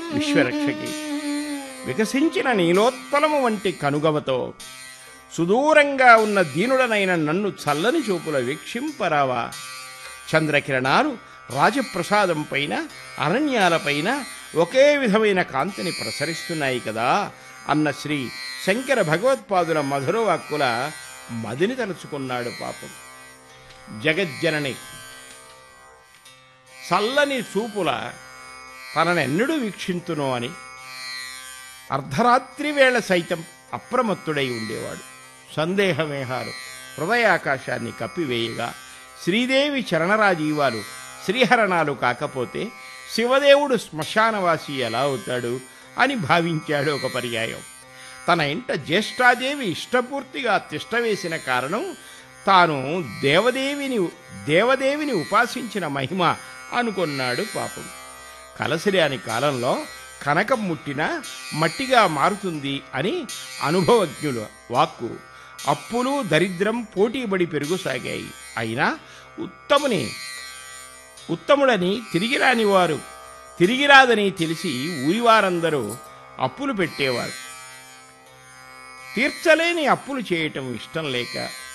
విశ్వరక్షకి వికసించిన నీలోత్పలము వంటి కనుగవతో సుదూరంగా ఉన్న దీనుడనైన నన్ను చల్లని చూపుల వీక్షింపరావా చంద్రకిరణాలు రాజప్రసాదం పైన అరణ్యాలపైన ఒకే విధమైన కాంతిని ప్రసరిస్తున్నాయి కదా అన్న శ్రీ శంకర భగవత్పాదుల మధురవాక్కుల మదిని తలుచుకున్నాడు పాపం జగజ్జనని చల్లని చూపుల తననెన్నడూ వీక్షింతునో అని అర్ధరాత్రి వేళ సైతం అప్రమత్తుడై ఉండేవాడు సందేహమేహాలు హృదయాకాశాన్ని కప్పివేయగా శ్రీదేవి చరణరాజీవాలు శ్రీహరణాలు కాకపోతే శివదేవుడు శ్మశానవాసి ఎలా అవుతాడు అని భావించాడు ఒక పర్యాయం తన ఇంట జ్యేష్ఠాదేవి ఇష్టపూర్తిగా తిష్టవేసిన కారణం తాను దేవదేవిని దేవదేవిని ఉపాసించిన మహిమ అనుకున్నాడు పాపం కలసిరాని కాలంలో కనకం ముట్టినా మట్టిగా మారుతుంది అని అనుభవజ్ఞుల వాక్కు అప్పులు దరిద్రం పోటీబడి పెరుగుసాగాయి అయినా ఉత్తముని ఉత్తముడని తిరిగి రాని వారు తిరిగి రాదని తెలిసి ఊరివారందరూ అప్పులు పెట్టేవారు తీర్చలేని అప్పులు చేయటం ఇష్టం లేక